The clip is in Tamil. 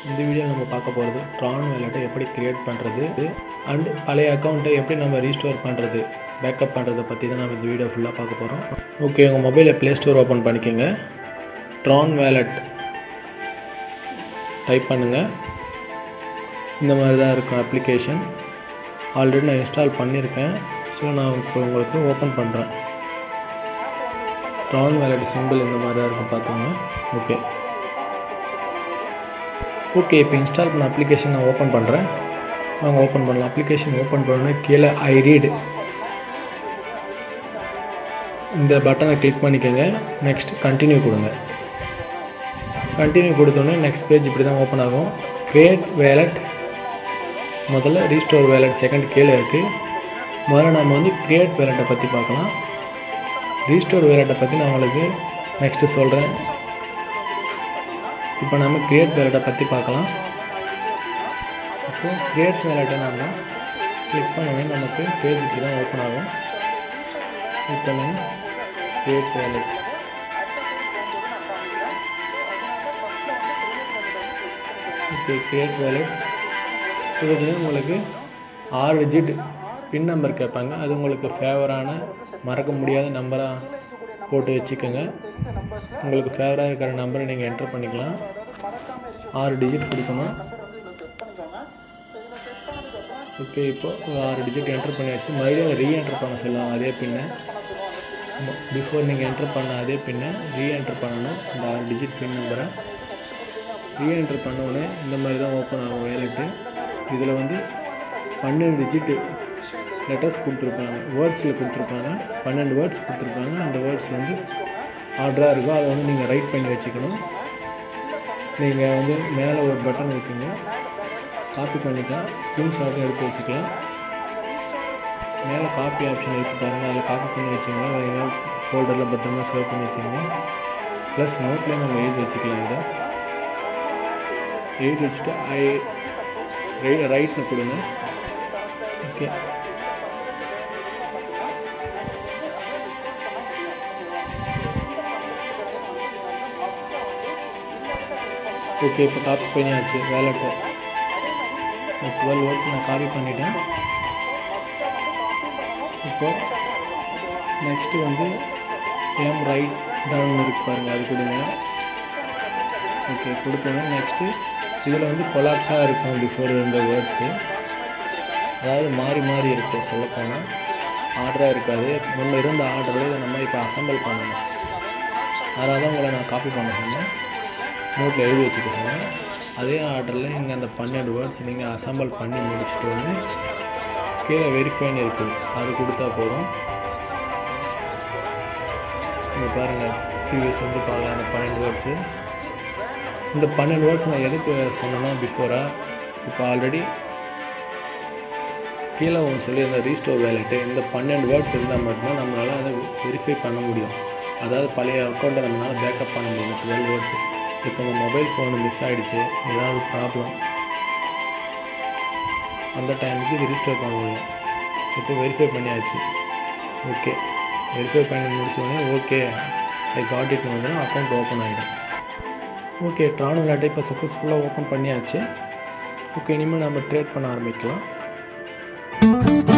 இந்த வீடியோவில் நம்ம பார்க்க போகிறது ட்ரான் வேலெட்டை எப்படி க்ரியேட் பண்ணுறது அண்ட் பழைய அக்கௌண்ட்டை எப்படி நம்ம ரீஸ்டோர் பண்ணுறது பேக்கப் பண்ணுறதை பற்றி தான் நம்ம இந்த வீடியோ ஃபுல்லாக பார்க்க போகிறோம் ஓகே உங்கள் மொபைலில் ப்ளே ஸ்டோர் ஓப்பன் பண்ணிக்கோங்க ட்ரான் வேலெட் டைப் பண்ணுங்கள் இந்த மாதிரி தான் இருக்கும் அப்ளிகேஷன் ஆல்ரெடி நான் இன்ஸ்டால் பண்ணியிருக்கேன் ஸோ நான் இப்போ உங்களுக்கு ஓப்பன் பண்ணுறேன் ட்ரான் வேலட் சிம்பிள் இந்த மாதிரி தான் இருக்கும் பார்த்துங்க ஓகே ஓகே இப்போ இன்ஸ்டால் பண்ண அப்ளிகேஷன் நான் ஓப்பன் பண்ணுறேன் வாங்க ஓப்பன் பண்ணலாம் அப்ளிகேஷன் ஓப்பன் பண்ணோன்னே கீழே ஐ ரீடு இந்த பட்டனை கிளிக் பண்ணிக்கோங்க நெக்ஸ்ட் கண்டினியூ கொடுங்க கண்டினியூ கொடுத்தோன்னே நெக்ஸ்ட் பேஜ் இப்படி தான் ஓப்பன் ஆகும் கிரியேட் வேலட் முதல்ல ரீஸ்டோர் வேலட் செகண்ட் கீழே இருக்குது முதல்ல நம்ம வந்து கிரியேட் வேலட்டை பற்றி பார்க்கலாம் ரீஸ்டோர் வேலட்டை பற்றி நான் உங்களுக்கு நெக்ஸ்ட்டு சொல்கிறேன் இப்போ நம்ம கிரியேட் வேலட்டை பற்றி பார்க்கலாம் இப்போ கிரியேட் வேலட்டை நம்ம கிளிக் பண்ணோடனே நமக்கு பேஜ் இப்படி தான் ஓப்பன் ஆகும் இப்போ நம்ம create wallet okay create wallet இதுக்கு உங்களுக்கு ஆறு டிஜிட் பின் நம்பர் கேட்பாங்க அது உங்களுக்கு ஃபேவரான மறக்க முடியாத நம்பராக போட்டு வச்சுக்கோங்க உங்களுக்கு ஃபேவராக இருக்கிற நம்பரை நீங்கள் என்டர் பண்ணிக்கலாம் ஆறு டிஜிட் கொடுக்கணும் ஓகே இப்போ ஒரு ஆறு டிஜிட் என்டர் பண்ணியாச்சு மறுபடியும் ரீஎன்டர் பண்ண சொல்லலாம் அதே பின்னை பிஃபோர் நீங்கள் என்டர் பண்ண அதே பின்னை ரீஎன்டர் பண்ணணும் இந்த ஆறு டிஜிட் பின் நம்பரை ரீஎன்டர் பண்ண உடனே இந்த மாதிரி தான் ஓப்பன் ஆகும் வேலெட்டு இதில் வந்து பன்னெண்டு டிஜிட்டு லெட்டர்ஸ் கொடுத்துருப்பாங்க வேர்ட்ஸில் கொடுத்துருப்பாங்க பன்னெண்டு வேர்ட்ஸ் கொடுத்துருப்பாங்க அந்த வேர்ட்ஸ் வந்து ஆர்டராக இருக்கும் அதை வந்து நீங்கள் ரைட் பண்ணி வச்சுக்கணும் நீங்கள் வந்து மேலே ஒரு பட்டன் இருக்குங்க காப்பி பண்ணிக்கலாம் ஸ்க்ரீன்ஷாட்டும் எடுத்து வச்சுக்கலாம் மேலே காப்பி ஆப்ஷன் இருக்குது பாருங்கள் அதில் காப்பி பண்ணி வச்சுங்க எங்கள் ஃபோல்டரில் பத்திரமா சேவ் பண்ணி வச்சுங்க ப்ளஸ் நோட்லேயே நம்ம எழுதி வச்சுக்கலாம் இதை எழுதி வச்சுட்டு ஐ ரை ரைட்னு கொடுங்க ஓகே ஓகே இப்போ காப்பி பண்ணியாச்சு வேலெட்டு டுவெல் வேர்ட்ஸ் நான் காப்பி பண்ணிட்டேன் இப்போ நெக்ஸ்ட்டு வந்து எம் ரைட் டவுன் இருக்கு பாருங்கள் அது கொடுங்க ஓகே கொடுத்தோங்க நெக்ஸ்ட்டு இதில் வந்து கொலாப்ஸாக இருக்கும் பிஃபோர் இந்த வேர்ட்ஸு அதாவது மாறி மாறி இருக்கும் சொல்லப்போனால் ஆர்டராக இருக்காது முன்னே இருந்த ஆர்டரில் இதை நம்ம இப்போ அசம்பிள் பண்ணணும் அதனால தான் உங்களை நான் காப்பி பண்ண சொன்னேன் நோட்டில் எழுதி வச்சுக்க சொன்னேன் அதே ஆர்டரில் இங்கே அந்த பன்னெண்டு வேர்ட்ஸ் நீங்கள் அசம்பிள் பண்ணி முடிச்சிட்டோன்னே கீழே வெரிஃபைன்னு இருக்குது அது கொடுத்தா போதும் இங்கே பாருங்கள் ப்ரீவியஸ் வந்து பார்க்கலாம் அந்த பன்னெண்டு வேர்ட்ஸு இந்த பன்னெண்டு வேர்ட்ஸ் நான் எதுக்கு சொன்னேன்னா பிஃபோராக இப்போ ஆல்ரெடி கீழே ஒன்று சொல்லி அந்த ரீஸ்டோர் வேலெட்டு இந்த பன்னெண்டு வேர்ட்ஸ் இருந்தால் மட்டும்தான் நம்மளால் அதை வெரிஃபை பண்ண முடியும் அதாவது பழைய அக்கௌண்ட்டை நம்மளால் பேக்கப் பண்ண முடியும் டுவெல் வேர்ட்ஸ் இப்போ உங்கள் மொபைல் ஃபோனு மிஸ் ஆகிடுச்சு ஏதாவது ப்ராப்ளம் அந்த டைமுக்கு இது ரீஸ்டோர் பண்ண முடியும் இப்போ வெரிஃபை பண்ணியாச்சு ஓகே வெரிஃபை பண்ணி முடிச்சோடனே ஓகே ஐ காட் இட்னு வந்து அக்கௌண்ட் ஓப்பன் ஆகிடும் ஓகே ட்ரான் விளையாட்டை இப்போ சக்ஸஸ்ஃபுல்லாக ஓப்பன் பண்ணியாச்சு ஓகே இனிமேல் நம்ம ட்ரேட் பண்ண ஆரம்பிக்கலாம்